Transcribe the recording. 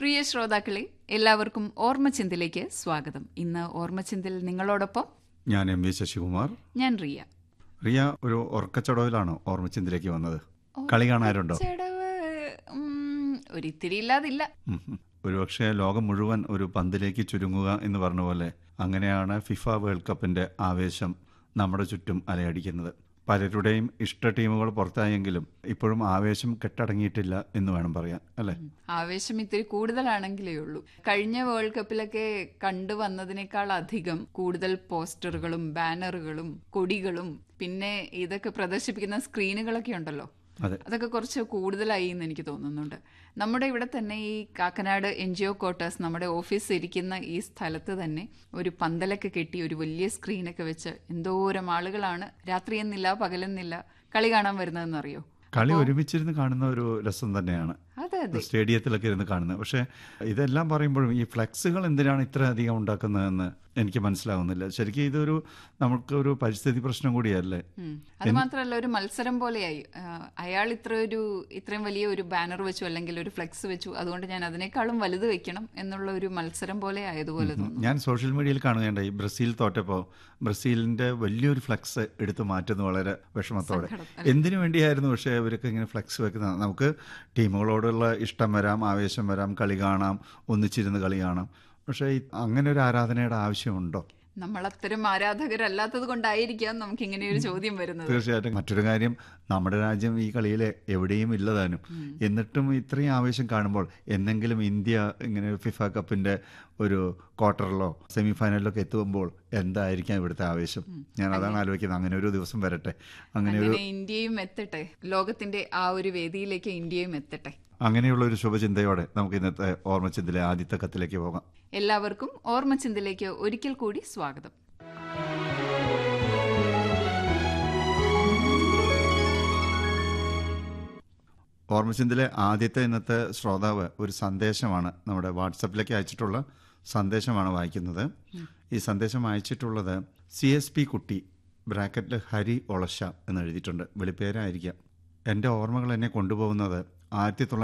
പ്രിയ ശ്രോതാക്കളെ എല്ലാവർക്കും ഓർമ്മചിന്തിലേക്ക് സ്വാഗതം ഇന്ന് ഓർമ്മചിന്തിൽ നിങ്ങളോടൊപ്പം ഞാൻ എം വി ശശികുമാർ ഞാൻ റിയ റിയ ഒരു ഉറക്കച്ചടവിലാണോ ഓർമ്മചിന്തിലേക്ക് വന്നത് കളി കാണാറുണ്ടോ ചടവ് ഉം, ഒരിത്തിരി ഇല്ലാതില്ല ഉം ഉം. ഒരുപക്ഷെ ലോകം മുഴുവൻ ഒരു പന്തിലേക്ക് ചുരുങ്ങുക എന്ന് പറഞ്ഞ പോലെ അങ്ങനെയാണ് ഫിഫ വേൾഡ് കപ്പിന്റെ ആവേശം നമ്മുടെ ചുറ്റും അലയടിക്കുന്നത് പലരുടെയും ഇഷ്ട ടീമുകൾ പുറത്തായെങ്കിലും ഇപ്പോഴും ആവേശം കെട്ടടങ്ങിയിട്ടില്ല എന്ന് വേണം പറയാൻ അല്ലേ ആവേശം ഇത്തിരി കൂടുതലാണെങ്കിലേ ഉള്ളൂ കഴിഞ്ഞ വേൾഡ് കപ്പിലൊക്കെ കണ്ടുവന്നതിനേക്കാൾ അധികം കൂടുതൽ പോസ്റ്ററുകളും ബാനറുകളും കൊടികളും പിന്നെ ഇതൊക്കെ പ്രദർശിപ്പിക്കുന്ന സ്ക്രീനുകളൊക്കെ ഉണ്ടല്ലോ അതെ അതൊക്കെ കുറച്ച് കൂടുതലായി എന്ന് എനിക്ക് തോന്നുന്നുണ്ട് നമ്മുടെ ഇവിടെ തന്നെ ഈ Kakkanad N G O quarters നമ്മുടെ ഓഫീസ് ഇരിക്കുന്ന ഈ സ്ഥലത്ത് തന്നെ ഒരു പന്തലൊക്കെ കെട്ടി ഒരു വലിയ സ്ക്രീനൊക്കെ വെച്ച് എന്തോരം ആളുകളാണ് രാത്രിയെന്നില്ല പകലെന്നില്ല കളി കാണാൻ വരുന്നതെന്ന് അറിയോ കളി ഒരുമിച്ചിരുന്ന് കാണുന്ന ഒരു രസം തന്നെയാണ് അതെ അതെ സ്റ്റേഡിയത്തിലൊക്കെ ഇരുന്ന് കാണുന്നത് പക്ഷേ ഇതെല്ലാം പറയുമ്പോഴും ഈ ഫ്ലെക്സുകൾ എന്തിനാണ് ഇത്ര അധികം ഉണ്ടാക്കുന്നതെന്ന് എനിക്ക് മനസ്സിലാവുന്നില്ല ശരിക്കും ഇതൊരു നമുക്ക് ഒരു പരിസ്ഥിതി പ്രശ്നം കൂടിയല്ലേ ഉം. അത് മാത്രമല്ല ഒരു മത്സരം പോലെയായി ആ, അയാൾ ഇത്ര ഒരു ഇത്രയും വലിയ ഒരു ബാനർ വെച്ചു അല്ലെങ്കിൽ ഒരു ഫ്ലെക്സ് വെച്ചു അതുകൊണ്ട് ഞാൻ അതിനേക്കാളും വലുത് വെക്കണം എന്നുള്ള ഒരു മത്സരം പോലെ ആയതുപോലെ തോന്നുന്നു ഞാൻ സോഷ്യൽ മീഡിയയിൽ കാണുകയുണ്ടായി ബ്രസീൽ തോറ്റപ്പോൾ ബ്രസീലിന്റെ വലിയൊരു ഫ്ലെക്സ് എടുത്തു മാറ്റുന്നു വളരെ വിഷമത്തോടെ എന്തിനു വേണ്ടിയായിരുന്നു പക്ഷേ ഇവരൊക്കെ ഇങ്ങനെ ഫ്ലെക്സ് വെക്കുന്നത് നമുക്ക് ടീമുകളോടുള്ള ഇഷ്ടം വരാം ആവേശം വരാം കളി കാണാം ഒന്നിച്ചിരുന്ന് കളി കാണാം പക്ഷേ ഈ അങ്ങനെ ഒരു ആരാധനയുടെ ആവശ്യമുണ്ടോ നമ്മൾ അത്തരം ആരാധകരല്ലാത്തത് കൊണ്ടായിരിക്കാം നമുക്ക് ഇങ്ങനെ ഒരു ചോദ്യം വരുന്നത് തീർച്ചയായിട്ടും മറ്റൊരു കാര്യം നമ്മുടെ രാജ്യം ഈ കളിയിൽ എവിടെയും ഇല്ലതാനും എന്നിട്ടും ഇത്രയും ആവേശം കാണുമ്പോൾ എന്നെങ്കിലും ഇന്ത്യ ഇങ്ങനെ ഫിഫ കപ്പിന്റെ ഒരു ക്വാർട്ടറിലോ സെമി ഫൈനലിലോ ഒക്കെ എത്തുമ്പോൾ എന്തായിരിക്കാം ഇവിടുത്തെ ആവേശം ഞാൻ അതാണ് ആലോചിക്കുന്നത് അങ്ങനെ ഒരു ദിവസം വരട്ടെ അങ്ങനെ ഒരു അങ്ങനെ ഇന്ത്യയും എത്തട്ടെ ലോകത്തിന്റെ ആ ഒരു വേദിയിലേക്ക് ഇന്ത്യയും എത്തട്ടെ അങ്ങനെയുള്ള ഒരു ശുഭചിന്തയോടെ നമുക്ക് ഇന്നത്തെ ഓർമ്മച്ചിന്തിലെ ആദ്യത്തെ കത്തിലേക്ക് പോകാം എല്ലാവർക്കും ഓർമ്മചിന്തയിലേക്ക് ഒരിക്കൽ കൂടി സ്വാഗതം ഓർമ്മചിന്തിലെ ആദ്യത്തെ ഇന്നത്തെ ശ്രോതാവ് ഒരു സന്ദേശമാണ് നമ്മുടെ വാട്സപ്പിലേക്ക് അയച്ചിട്ടുള്ള സന്ദേശമാണ് വായിക്കുന്നത് ഈ സന്ദേശം അയച്ചിട്ടുള്ളത് സി എസ് പി കുട്ടി ബ്രാക്കറ്റിൽ ഹരി ഒളശ എന്ന് എഴുതിയിട്ടുണ്ട് വെളിപ്പേരായിരിക്കാം എൻ്റെ ഓർമ്മകൾ എന്നെ കൊണ്ടുപോകുന്നത് ആയിരത്തി തൊള്ളായിരത്തി